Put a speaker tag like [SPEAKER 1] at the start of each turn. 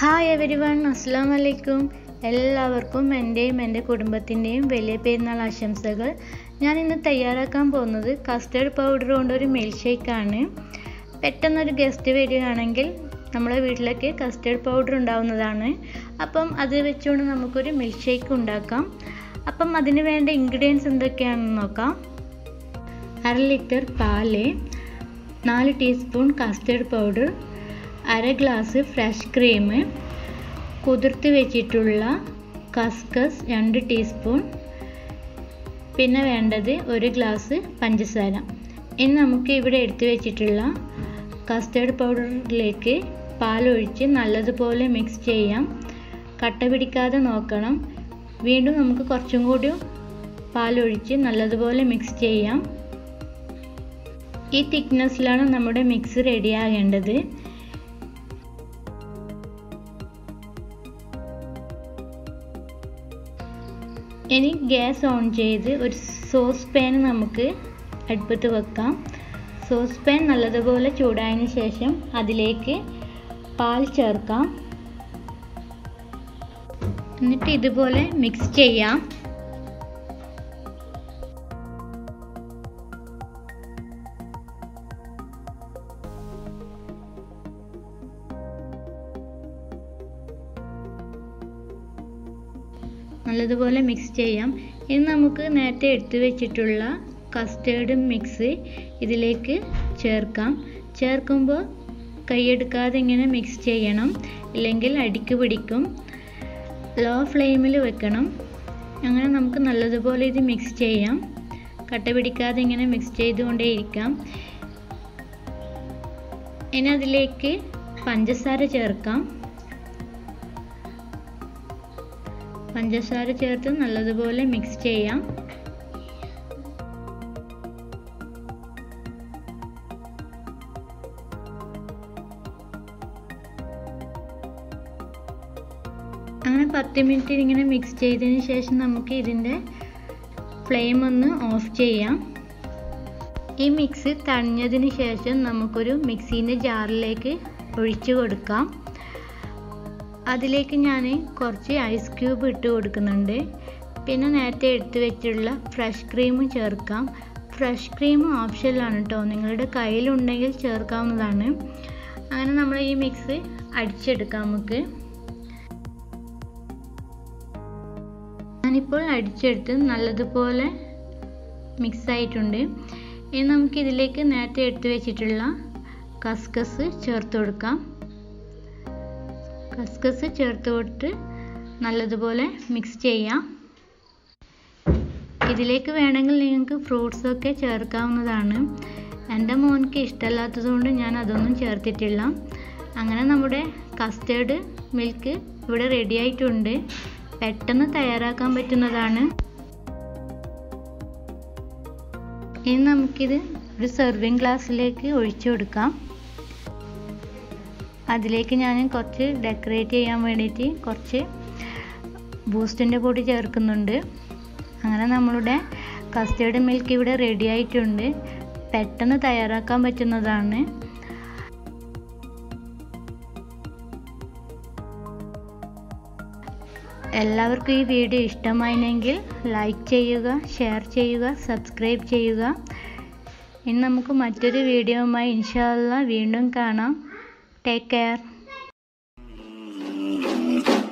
[SPEAKER 1] hi every one അസ്സാം വലൈക്കും എല്ലാവർക്കും എൻ്റെയും എൻ്റെ കുടുംബത്തിൻ്റെയും വലിയ പെരുന്നാൾ ആശംസകൾ ഞാൻ ഇന്ന് തയ്യാറാക്കാൻ പോകുന്നത് കസ്റ്റർഡ് പൗഡർ കൊണ്ട് ഒരു മിൽക്ക് ഷേക്കാണ് പെട്ടെന്നൊരു ഗസ്റ്റ് വരികയാണെങ്കിൽ നമ്മുടെ വീട്ടിലൊക്കെ കസ്റ്റർഡ് പൗഡർ ഉണ്ടാവുന്നതാണ് അപ്പം അത് വെച്ചുകൊണ്ട് നമുക്കൊരു മിൽക്ക് ഷേക്ക് ഉണ്ടാക്കാം അപ്പം അതിന് വേണ്ട ഇൻഗ്രീഡിയൻസ് എന്തൊക്കെയാണെന്ന് നോക്കാം അര ലിറ്റർ പാല് നാല് ടീസ്പൂൺ കസ്റ്റർഡ് പൗഡർ അര ഗ്ലാസ് ഫ്രഷ് ക്രീം കുതിർത്ത് വെച്ചിട്ടുള്ള കസ്കസ് രണ്ട് ടീസ്പൂൺ പിന്നെ വേണ്ടത് ഒരു ഗ്ലാസ് പഞ്ചസാര ഇനി നമുക്ക് ഇവിടെ എടുത്തു വെച്ചിട്ടുള്ള കസ്റ്റർഡ് പൗഡറിലേക്ക് പാലൊഴിച്ച് നല്ലതുപോലെ മിക്സ് ചെയ്യാം കട്ട പിടിക്കാതെ നോക്കണം വീണ്ടും നമുക്ക് കുറച്ചും കൂടി പാലൊഴിച്ച് നല്ലതുപോലെ മിക്സ് ചെയ്യാം ഈ തിക്നെസ്സിലാണ് നമ്മുടെ മിക്സ് റെഡിയാകേണ്ടത് ഇനി ഗ്യാസ് ഓൺ ചെയ്ത് ഒരു സോസ് പാൻ നമുക്ക് അടുപ്പത്ത് വെക്കാം സോസ് പാൻ നല്ലതുപോലെ ചൂടായതിന് ശേഷം അതിലേക്ക് പാൽ ചേർക്കാം എന്നിട്ട് ഇതുപോലെ മിക്സ് ചെയ്യാം നല്ലതുപോലെ മിക്സ് ചെയ്യാം ഇനി നമുക്ക് നേരത്തെ എടുത്തു വെച്ചിട്ടുള്ള കസ്റ്റേർഡ് മിക്സ് ഇതിലേക്ക് ചേർക്കാം ചേർക്കുമ്പോൾ കൈയെടുക്കാതെ ഇങ്ങനെ മിക്സ് ചെയ്യണം ഇല്ലെങ്കിൽ അടിക്ക് പിടിക്കും ലോ ഫ്ലെയിമിൽ വെക്കണം അങ്ങനെ നമുക്ക് നല്ലതുപോലെ ഇത് മിക്സ് ചെയ്യാം കട്ട പിടിക്കാതെ ഇങ്ങനെ മിക്സ് ചെയ്തുകൊണ്ടേയിരിക്കാം ഇനി അതിലേക്ക് പഞ്ചസാര ചേർക്കാം പഞ്ചസാര ചേർത്ത് നല്ലതുപോലെ മിക്സ് ചെയ്യാം അങ്ങനെ പത്ത് മിനിറ്റ് ഇങ്ങനെ മിക്സ് ചെയ്തതിന് ശേഷം നമുക്ക് ഇതിൻ്റെ ഫ്ലെയിം ഒന്ന് ഓഫ് ചെയ്യാം ഈ മിക്സ് തണിഞ്ഞതിന് ശേഷം നമുക്കൊരു മിക്സീൻ്റെ ജാറിലേക്ക് ഒഴിച്ചു കൊടുക്കാം അതിലേക്ക് ഞാൻ കുറച്ച് ഐസ് ക്യൂബ് ഇട്ട് കൊടുക്കുന്നുണ്ട് പിന്നെ നേരത്തെ എടുത്തു വെച്ചിട്ടുള്ള ഫ്രഷ് ക്രീമും ചേർക്കാം ഫ്രഷ് ക്രീം ഓപ്ഷനിലാണ് കേട്ടോ നിങ്ങളുടെ കയ്യിലുണ്ടെങ്കിൽ ചേർക്കാവുന്നതാണ് അങ്ങനെ നമ്മൾ ഈ മിക്സ് അടിച്ചെടുക്കാം നമുക്ക് ഞാനിപ്പോൾ അടിച്ചെടുത്ത് നല്ലതുപോലെ മിക്സ് ആയിട്ടുണ്ട് ഇനി നമുക്ക് ഇതിലേക്ക് നേരത്തെ എടുത്തു വെച്ചിട്ടുള്ള കസ്കസ് ചേർത്ത് കൊടുക്കാം കസ്കസ് ചേർത്ത് കൊടുത്ത് നല്ലതുപോലെ മിക്സ് ചെയ്യാം ഇതിലേക്ക് വേണമെങ്കിൽ നിങ്ങൾക്ക് ഫ്രൂട്ട്സൊക്കെ ചേർക്കാവുന്നതാണ് എൻ്റെ മോൻക്ക് ഇഷ്ടമല്ലാത്തതുകൊണ്ട് ഞാൻ അതൊന്നും ചേർത്തിട്ടില്ല അങ്ങനെ നമ്മുടെ കസ്റ്റേർഡ് മിൽക്ക് ഇവിടെ റെഡി ആയിട്ടുണ്ട് പെട്ടെന്ന് തയ്യാറാക്കാൻ പറ്റുന്നതാണ് ഇനി നമുക്കിത് ഒരു സെർവിങ് ഗ്ലാസ്സിലേക്ക് ഒഴിച്ചു കൊടുക്കാം അതിലേക്ക് ഞാൻ കുറച്ച് ഡെക്കറേറ്റ് ചെയ്യാൻ വേണ്ടിയിട്ട് കുറച്ച് ബൂസ്റ്റിൻ്റെ പൊടി ചേർക്കുന്നുണ്ട് അങ്ങനെ നമ്മളുടെ കസ്റ്റേർഡ് മിൽക്ക് ഇവിടെ റെഡി ആയിട്ടുണ്ട് പെട്ടെന്ന് തയ്യാറാക്കാൻ പറ്റുന്നതാണ് എല്ലാവർക്കും ഈ വീഡിയോ ഇഷ്ടമായിരുന്നെങ്കിൽ ലൈക്ക് ചെയ്യുക ഷെയർ ചെയ്യുക സബ്സ്ക്രൈബ് ചെയ്യുക ഇനി നമുക്ക് മറ്റൊരു വീഡിയോയുമായി ഇൻഷാല്ല വീണ്ടും കാണാം ടേക്ക് കെയർ